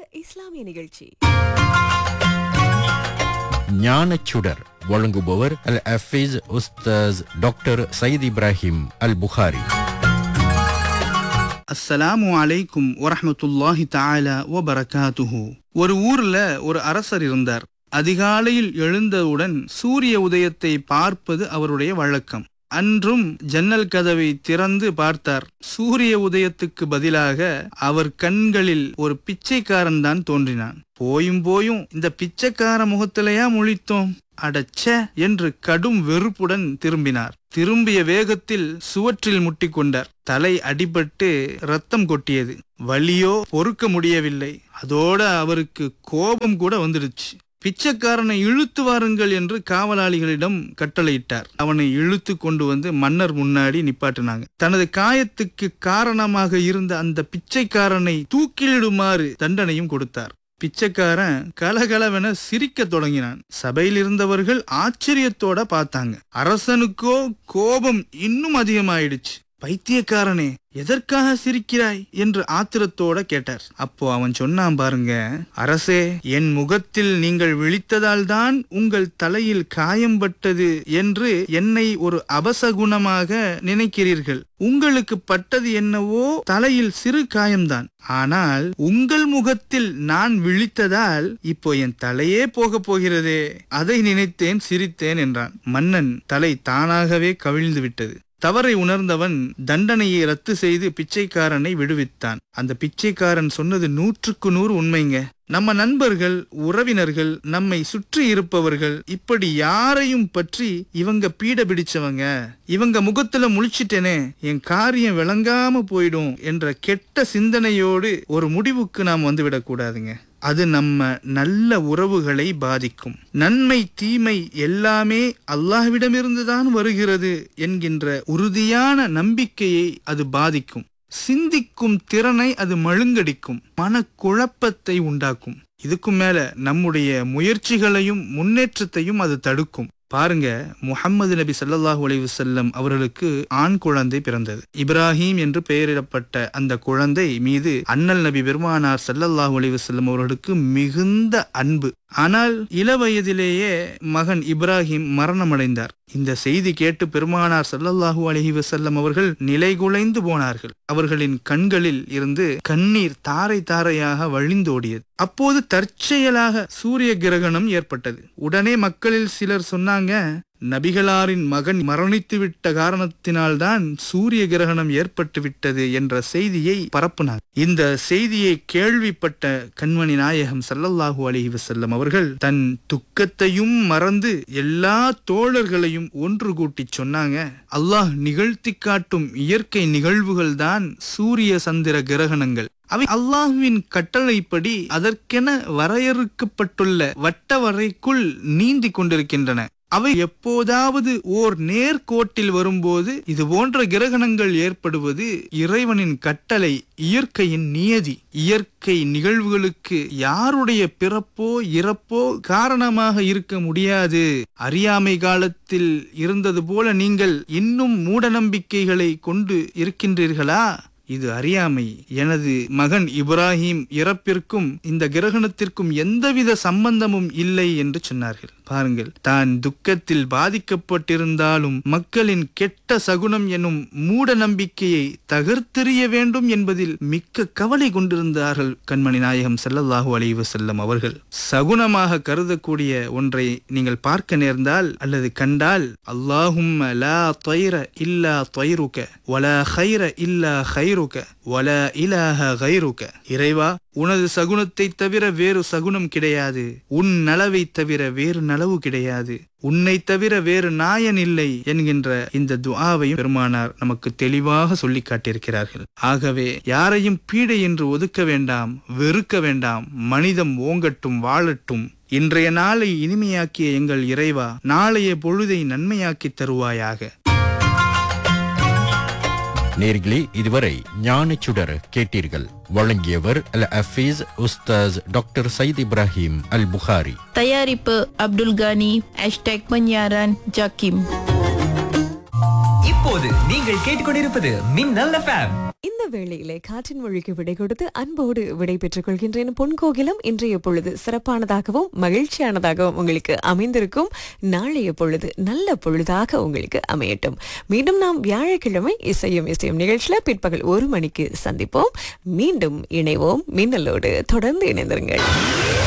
இஸ்லாமிய நிகழ்ச்சி ஞானச்சுடர் வழங்குபவர் அல் அஃபீஸ் உஸ்தாஸ் டாக்டர் சயீத் இப்ராஹிம் அல் புகாரி அஸ்ஸலாமு அலைக்கும் வரஹ்மத்துல்லாஹி தஆலா வபரகாத்துஹு ஒரு ஊர்ல ஒரு அரசர் இருந்தார் அதிகாலையில் எழுந்தவுடன் சூரிய உதயத்தை பார்ப்பது அவருடைய வழக்கம் அன்றும் ஜன்னல் கதவை திறந்து பார்த்தார் சூரிய உதயத்துக்கு பதிலாக அவர் கண்களில் ஒரு பிச்சைக்காரன் தான் தோன்றினான் போயும் போயும் இந்த பிச்சைக்கார முகத்திலையா முழித்தோம் அடச்ச என்று கடும் வெறுப்புடன் திரும்பினார் திரும்பிய வேகத்தில் சுவற்றில் முட்டிக்கொண்டார் தலை அடிபட்டு ரத்தம் கொட்டியது வலியோ பொறுக்க முடியவில்லை அதோட அவருக்கு கோபம் கூட வந்துடுச்சு பிச்சைக்காரனை இழுத்து வாருங்கள் என்று காவலாளிகளிடம் கட்டளையிட்டார் அவனை இழுத்து கொண்டு வந்து மன்னர் முன்னாடி நிப்பாட்டினாங்க தனது காயத்துக்கு காரணமாக இருந்த அந்த பிச்சைக்காரனை தூக்கிலிடுமாறு தண்டனையும் கொடுத்தார் பிச்சைக்காரன் கலகலவென சிரிக்க தொடங்கினான் சபையில் இருந்தவர்கள் ஆச்சரியத்தோட பார்த்தாங்க அரசனுக்கோ கோபம் இன்னும் அதிகமாயிடுச்சு பைத்தியக்காரனே எதற்காக சிரிக்கிறாய் என்று ஆத்திரத்தோட கேட்டார் அப்போ அவன் சொன்னான் பாருங்க அரசே என் முகத்தில் நீங்கள் விழித்ததால் தான் உங்கள் தலையில் காயம் பட்டது என்று என்னை ஒரு அபசகுணமாக நினைக்கிறீர்கள் உங்களுக்கு பட்டது என்னவோ தலையில் சிறு காயம்தான் ஆனால் உங்கள் முகத்தில் நான் விழித்ததால் இப்போ என் தலையே போக போகிறதே அதை நினைத்தேன் சிரித்தேன் என்றான் மன்னன் தலை தானாகவே கவிழ்ந்து விட்டது தவறை உணர்ந்தவன் தண்டனையை ரத்து செய்து பிச்சைக்காரனை விடுவித்தான் அந்த பிச்சைக்காரன் சொன்னது நூற்றுக்கு நூறு உண்மைங்க நம்ம நண்பர்கள் உறவினர்கள் நம்மை சுற்றி இருப்பவர்கள் இப்படி யாரையும் பற்றி இவங்க பீட பிடிச்சவங்க இவங்க முகத்துல முழிச்சிட்டேனே என் காரியம் விளங்காம போயிடும் என்ற கெட்ட சிந்தனையோடு ஒரு முடிவுக்கு நாம் வந்துவிடக் கூடாதுங்க அது நம்ம நல்ல உறவுகளை பாதிக்கும் நன்மை தீமை எல்லாமே அல்லாஹ்விடமிருந்துதான் வருகிறது என்கின்ற உறுதியான நம்பிக்கையை அது பாதிக்கும் சிந்திக்கும் திறனை அது மழுங்கடிக்கும் மனக்குழப்பத்தை உண்டாக்கும் இதுக்கும் மேல நம்முடைய முயற்சிகளையும் முன்னேற்றத்தையும் அது தடுக்கும் பாருங்க முஹம்மது நபி ஸல்லல்லாஹு அலைஹி வஸல்லம் அவர்களுக்கு ஆண் குழந்தை பிறந்தது இப்ராஹிம் என்று பெயரிடப்பட்ட அந்த குழந்தை மீது அண்ணல் நபி பெருமானார் ஸல்லல்லாஹு அலைஹி வஸல்லம் அவர்களுக்கு மிகுந்த அன்பு ஆனால் இளவயதிலேயே மகன் இப்ராஹிம் மரணமடைந்தார் இந்த செய்தி கேட்டு பெருமானார் ஸல்லல்லாஹு அலைஹி வஸல்லம் அவர்கள் நிலைகுலைந்து போனார்கள் அவர்களின் கண்களில் இருந்து கண்ணீர் தாரை தாரையாக வழிந்தோடியது அப்போது தற்செயலாக சூரிய கிரகணம் ஏற்பட்டது உடனே மக்களில் சிலர் சொன்னாங்க நபிகளாரின் மகன் மரணித்துவிட்ட காரணத்தினால்தான் சூரிய கிரகணம் ஏற்பட்டு விட்டது என்ற செய்தியை பரப்புனார் இந்த செய்தியை கேள்விப்பட்ட கண்மணி நாயகம் சல்லல்லாஹு அலைஹி வஸல்லம் அவர்கள் தன் துக்கத்தையும் மறந்து எல்லா தோழர்களையும் ஒன்று கூட்டி சொன்னாங்க அல்லாஹ் நிகழ்த்தி காட்டும் இயற்கை நிகழ்வுகள் தான் சூரிய சந்திர கிரகணங்கள் அவை அல்லாஹுவின் கட்டளைப்படி அதற்கென வரையறுக்கப்பட்டுள்ள வட்ட வரைக்குள் நீந்தி கொண்டிருக்கின்றன அவை எப்போதாவது ஓர் நேர்கோட்டில் வரும்போது இது போன்ற கிரகணங்கள் ஏற்படுவது இறைவனின் கட்டளை இயற்கையின் நியதி இயற்கை நிகழ்வுகளுக்கு யாருடைய பிறப்போ இறப்போ காரணமாக இருக்க முடியாது அறியாமை காலத்தில் இருந்தது போல நீங்கள் இன்னும் மூடநம்பிக்கைகளை கொண்டு இருக்கின்றீர்களா இது அறியாமை எனது மகன் இப்ராஹிம் இறப்பிற்கும் இந்த கிரகணத்திற்கும் எந்தவித சம்பந்தமும் இல்லை என்று சொன்னார்கள் பாருங்கள் தான் துக்கத்தில் பாதிக்கப்பட்டிருந்தாலும் மக்களின் கெட்ட சகுனம் எனும் மூட நம்பிக்கையை தகர்த்தெறிய வேண்டும் என்பதில் மிக்க கவலை கொண்டிருந்தார்கள் கண்மணி நாயகம் ஸல்லல்லாஹு அலைஹி வஸல்லம் அவர்கள் சகுனமாக கருதக்கூடிய ஒன்றை நீங்கள் பார்க்க நேர்ந்தால் அல்லது கண்டால் அல்லாஹும் லா தொய்ர இல்லா தொய்ருக்க வலா ஹைர இல்லா ஹைருக்க வலா இலாஹ கைருக்க இறைவா உனது சகுனத்தை தவிர வேறு சகுனம் கிடையாது உன் நலவை தவிர வேறு நலவு கிடையாது உன்னை தவிர வேறு நாயன் இல்லை என்கின்ற இந்த துஆவையும் பெருமானார் நமக்கு தெளிவாக சொல்லி காட்டியிருக்கிறார்கள் ஆகவே யாரையும் பீடை என்று ஒதுக்க வேண்டாம் வெறுக்க வேண்டாம் மனிதம் ஓங்கட்டும் வாழட்டும் இன்றைய நாளை இனிமையாக்கிய எங்கள் இறைவா நாளைய பொழுதை நன்மையாக்கி தருவாயாக நேர்களே இதுவரை ஞானச்சுடர் கேட்டீர்கள் வழங்கியவர் அல் அஃபீஸ் உஸ்தாஸ் டாக்டர் சயீத் இப்ராஹிம் அல் புகாரி தயாரிப்பு அப்துல் கானி ஹேஷ்டேக் பன்யாரன் ஜாக்கிம் இப்போது நீங்கள் கேட்டுக்கொண்டிருப்பது மின்னல் எஃப்எம் இந்த வேளையிலே காற்றின் மொழிக்கு விடை கொடுத்து அன்போடு விடை பெற்றுக் கொள்கின்றேன் பொன்கோகிலம் இன்றைய பொழுது சிறப்பானதாகவும் மகிழ்ச்சியானதாகவும் உங்களுக்கு அமைந்திருக்கும் நாளைய பொழுது நல்ல பொழுதாக உங்களுக்கு அமையட்டும் மீண்டும் நாம் வியாழக்கிழமை இசையும் இசையும் நிகழ்ச்சியில பிற்பகல் ஒரு மணிக்கு சந்திப்போம் மீண்டும் இணைவோம் மின்னலோடு தொடர்ந்து இணைந்திருங்கள்